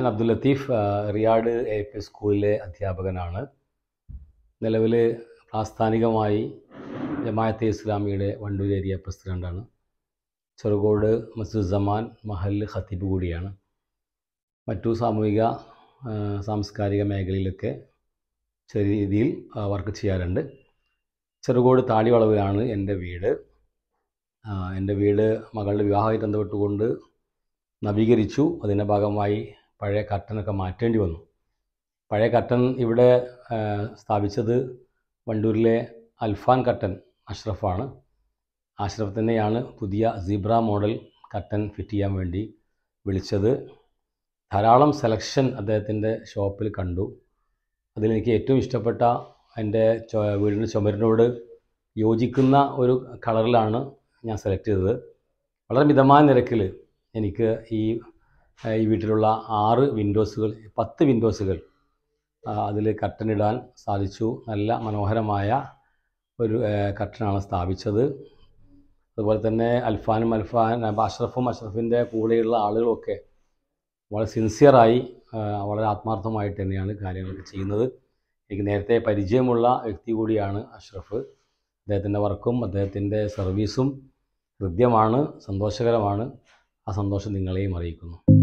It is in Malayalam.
ഞാൻ അബ്ദുൽ ലത്തീഫ് ആ, റിയാഡ് എ പി സ്കൂളിലെ അധ്യാപകനാണ് നിലവിൽ പ്രാസ്ഥാനികമായി ജമാഅത്തെ ഇസ്ലാമിയുടെ വണ്ടൂർ ഏരിയ പ്രസിഡൻ്റാണ് ചെറുകോട് മസ്ജിദ് സമാൻ മഹൽ ഖത്തീബ് കൂടിയാണ് മറ്റു സാമൂഹിക ആ, സാംസ്കാരിക മേഖലയിലൊക്കെ ചെറിയ രീതിയിൽ ആ, വർക്ക് ചെയ്യാറുണ്ട് ചെറുകോട് താടിവളവിലാണ് എൻ്റെ വീട് ആ, എൻ്റെ വീട് മകളുടെ വിവാഹമായി ബന്ധപ്പെട്ടുകൊണ്ട് നവീകരിച്ചു അതിൻ്റെ ഭാഗമായി പഴയ കർട്ടനൊക്കെ മാറ്റേണ്ടി വന്നു പഴയ കർട്ടൻ ഇവിടെ ആ, സ്ഥാപിച്ചത് വണ്ടൂരിലെ അൽഫാൻ കർട്ടൻ അഷ്റഫാണ് അഷ്റഫ് തന്നെയാണ് പുതിയ സീബ്ര മോഡൽ കർട്ടൻ ഫിറ്റ് ചെയ്യാൻ വേണ്ടി വിളിച്ചത് ധാരാളം സെലക്ഷൻ അദ്ദേഹത്തിൻ്റെ ഷോപ്പിൽ കണ്ടു അതിലെനിക്ക് ഏറ്റവും ഇഷ്ടപ്പെട്ട എൻ്റെ ചൊ- വീടിൻ്റെ ചുമരിനോട് യോജിക്കുന്ന ഒരു കളറിലാണ് ഞാൻ സെലക്ട് ചെയ്തത് വളരെ മിതമായ നിരക്കിൽ എനിക്ക് ഈ ഏഹ്, ഈ വീട്ടിലുള്ള ആറ് വിൻഡോസുകൾ പത്ത് വിൻഡോസുകൾ അതിൽ കർട്ടനിടാൻ സാധിച്ചു നല്ല മനോഹരമായ ഒരു ഏഹ്, കർട്ടനാണ് സ്ഥാപിച്ചത് അതുപോലെ തന്നെ അൽഫാനും അൽഫാൻ അഷ്റഫും അഷ്റഫിൻ്റെ കൂടെയുള്ള ആളുകളൊക്കെ വളരെ സിൻസിയറായി വളരെ ആത്മാർത്ഥമായിട്ട് തന്നെയാണ് കാര്യങ്ങളൊക്കെ ചെയ്യുന്നത് എനിക്ക് നേരത്തെ പരിചയമുള്ള വ്യക്തി കൂടിയാണ് അഷ്റഫ് അദ്ദേഹത്തിൻ്റെ വർക്കും അദ്ദേഹത്തിൻ്റെ സർവീസും ഹൃദ്യമാണ് സന്തോഷകരമാണ് ആ സന്തോഷം നിങ്ങളെയും അറിയിക്കുന്നു